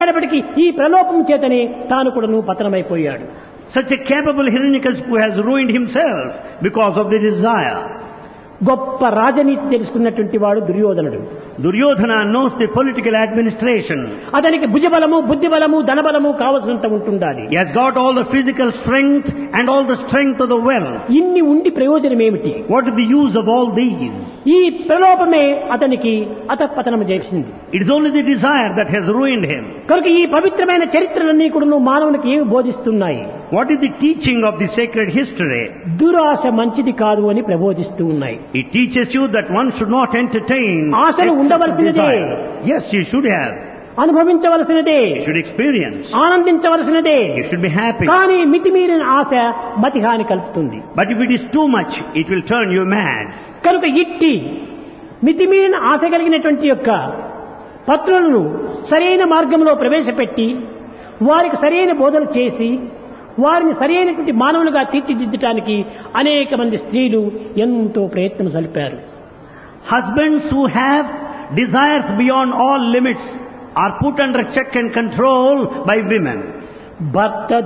అయినప్పటికీ ఈ ప్రలోభం చేతనే తాను కూడాను పతనమైపోయాడు Such a capable Hiranyakasipu has ruined himself because of the desire. గొప్ప రాజనీతి తెలుసుకున్నటువంటి వాడు దుర్యోధనుడు Duryodhana knows the political administration. అతనికి భుజబలము బుద్ధిబలము ధనబలము కావలసినంత ఉంటుండాలి He has got all the physical strength and all the strength of the wealth. ఇన్ని ఉండి ప్రయోజనం ఏమిటి What is the use of all these? ఈ ప్రలోభమే అతనికి అతపతనం చేసింది It is only the desire that has ruined him. కనుక ఈ పవిత్రమైన చరిత్రలన్నీ కూడా మానవునికి ఏమి బోధిస్తున్నాయి What is the teaching of the sacred history? దురాశ మంచిది కాదు అని ప్రబోధిస్తూ ఉన్నాయి It teaches you that one should not entertain ఆశలు excess of ఉండవలసినదే. desire. Yes, you should have. అనుభవించవలసినదే You should experience. ఆనందించవలసినదే You should be happy. కానీ మితిమీరిన ఆశ మతిహాని కలుపుతుంది But if it is too much, it will turn you mad. కనుక ఇట్టి మితిమీరిన ఆశ కలిగినటువంటి యొక్క పత్రులను సరైన మార్గంలో ప్రవేశపెట్టి వారికి సరైన బోధన చేసి వారిని సరైనటువంటి మానవులుగా తీర్చిదిద్దటానికి అనేక మంది స్త్రీలు ఎంతో ప్రయత్నం సలిపారు Husbands who have desires beyond all limits are put under check and control by women. భర్త